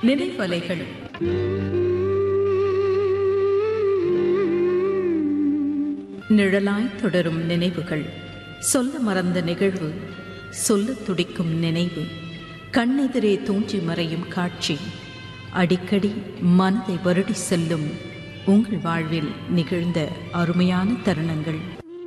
நினைவலைகள் நிழலாய் தொடரும் நினைவுகள் சொல்ல மறந்த நிகழ்வு சொல்லத் துடிக்கும் நினைவு கண்ணெதிரே தூஞ்சி மறையும் காட்சி அடிக்கடி மனதை வருடி செல்லும் உங்கள் வாழ்வில் நிகழ்ந்த அருமையான தருணங்கள்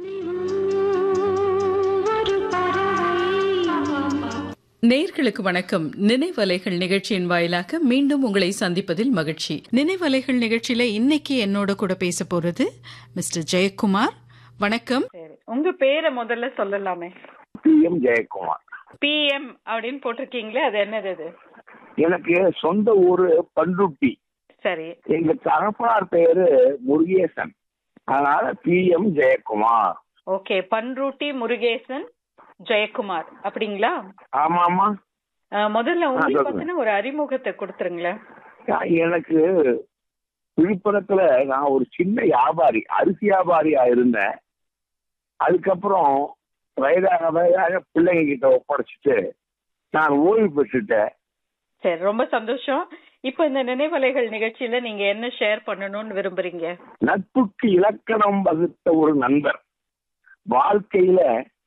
நேர்களுக்கு வணக்கம் நினைவலைகள் நிகழ்ச்சியின் வாயிலாக மீண்டும் உங்களை சந்திப்பதில் மகிழ்ச்சி நினைவலைகள் நிகழ்ச்சியில இன்னைக்கு என்னோட கூட பேச போறது மிஸ்டர் ஜெயக்குமார் வணக்கம் சரி உங்க பேரை முதல்ல சொல்லலாமே பி எம் ஜெயக்குமார் பிஎம் அப்படின்னு போட்டிருக்கீங்களே அது என்னது அது எனக்கு சொந்த ஊரு பண்ருட்டி சரி எங்க தகப்பனார் பேரு முருகேசன் அதனால P M Jayakumar okay Panruti Murugesan Jayakumar அப்படிங்களா ஆமா ஆமா அஹ், முதல்ல உங்களுக்கு சொல்லுங்க. பத்தின ஒரு அறிமுகத்தை கொடுத்துருங்களேன் எனக்கு விழுப்புரத்துல நான் ஒரு சின்ன வியாபாரி அரிசி வியாபாரியா இருந்தேன் அதுக்கப்புறம் வயதாக வயதாக பிள்ளைங்க கிட்ட ஒப்படைச்சிட்டு நான் ஓய்வு பெற்றுட்டேன் சரி ரொம்ப சந்தோஷம் இப்போ இந்த நினைவலைகள் நிகழ்ச்சியில நீங்க என்ன ஷேர் பண்ணணும்னு விரும்புறீங்க நட்புக்கு இலக்கணம் வகுத்த ஒரு நண்பர் வாழ்க்கையில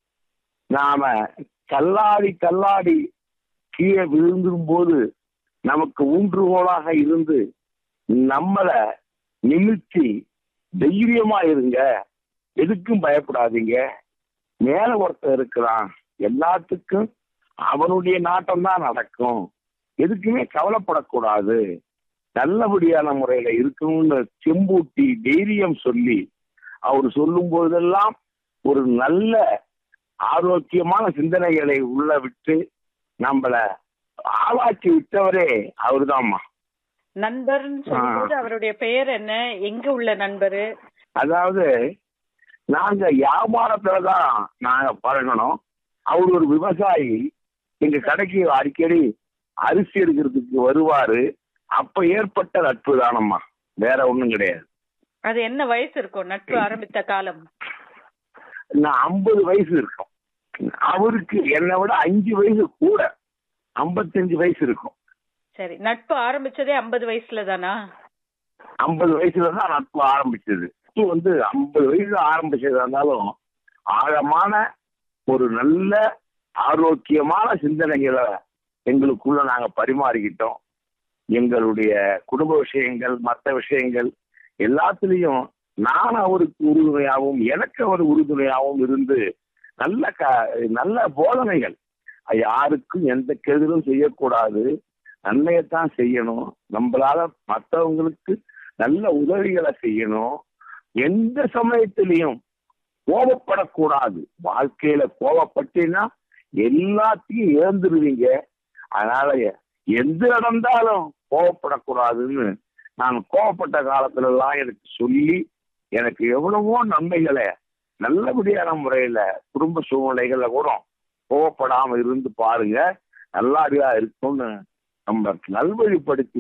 நாம கல்லாடி கல்லாடி கீழே விழுந்தும் போது நமக்கு ஊன்றுகோலாக இருந்து நம்மள நிமித்தி தைரியமா இருங்க எதுக்கும் பயப்படாதீங்க மேல ஒருத்தன் இருக்கிறான் எல்லாத்துக்கும் அவனுடைய நாட்டம் தான் நடக்கும் எதுக்குமே கவலைப்படக்கூடாது நல்லபடியான முறையில இருக்கணும்னு செம்பூட்டி தைரியம் சொல்லி அவர் சொல்லும் போதெல்லாம் ஒரு நல்ல ஆரோக்கியமான சிந்தனைகளை உள்ள விட்டு நம்மள ஆளாக்கி விட்டவரே அவர்தாம்மா நண்பர்னு சொல்லும்போது அவருடைய பெயர் என்ன எங்க உள்ள நண்பரு அதாவது நாங்க வியாபாரத்துல தான் நாங்க பழகணும் அவர் ஒரு விவசாயி எங்க கடைக்கு அடிக்கடி அரிசி எடுக்கிறதுக்கு வருவாரு அப்ப ஏற்பட்ட நட்பு தானம்மா வேற ஒண்ணும் கிடையாது அது என்ன வயசு இருக்கும் நட்பு ஆரம்பித்த காலம் நான் ஐம்பது வயசு இருக்கும் அவருக்கு என்னை விட அஞ்சு வயசு கூட ஐம்பத்தஞ்சு வயசு இருக்கும் சரி நட்பு ஆரம்பிச்சதே ஐம்பது வயசுல தானா ஐம்பது வயசுல தான் நட்பு ஆரம்பிச்சது நட்பு வந்து ஐம்பது வயசுல ஆரம்பிச்சதா இருந்தாலும் ஆழமான ஒரு நல்ல ஆரோக்கியமான சிந்தனைகளை எங்களுக்குள்ள நாங்க பரிமாறிக்கிட்டோம் எங்களுடைய குடும்ப விஷயங்கள் மற்ற விஷயங்கள் எல்லாத்துலயும் நான் அவருக்கு உறுதுணையாகவும் எனக்கு அவர் உறுதுணையாகவும் இருந்து நல்ல க நல்ல போதனைகள் யாருக்கும் எந்த கெடுதலும் செய்யக்கூடாது நன்மையைத்தான் செய்யணும் நம்மளால மற்றவங்களுக்கு நல்ல உதவிகளை செய்யணும் எந்த சமயத்திலையும் கோபப்படக்கூடாது வாழ்க்கையில கோபப்பட்டீங்கன்னா எல்லாத்தையும் இழந்துருவீங்க அதனால எந்த நடந்தாலும் கோபப்படக்கூடாதுன்னு நான் கோபப்பட்ட காலத்துல எல்லாம் எனக்கு சொல்லி எனக்கு எவ்வளவோ நன்மைகளை நல்லபடியான முறையில குடும்ப சூழ்நிலைகள்ல கூட கோவப்படாம இருந்து பாருங்க நல்லாடியா இருக்கும்னு நம்ம நல்வழிப்படுத்தி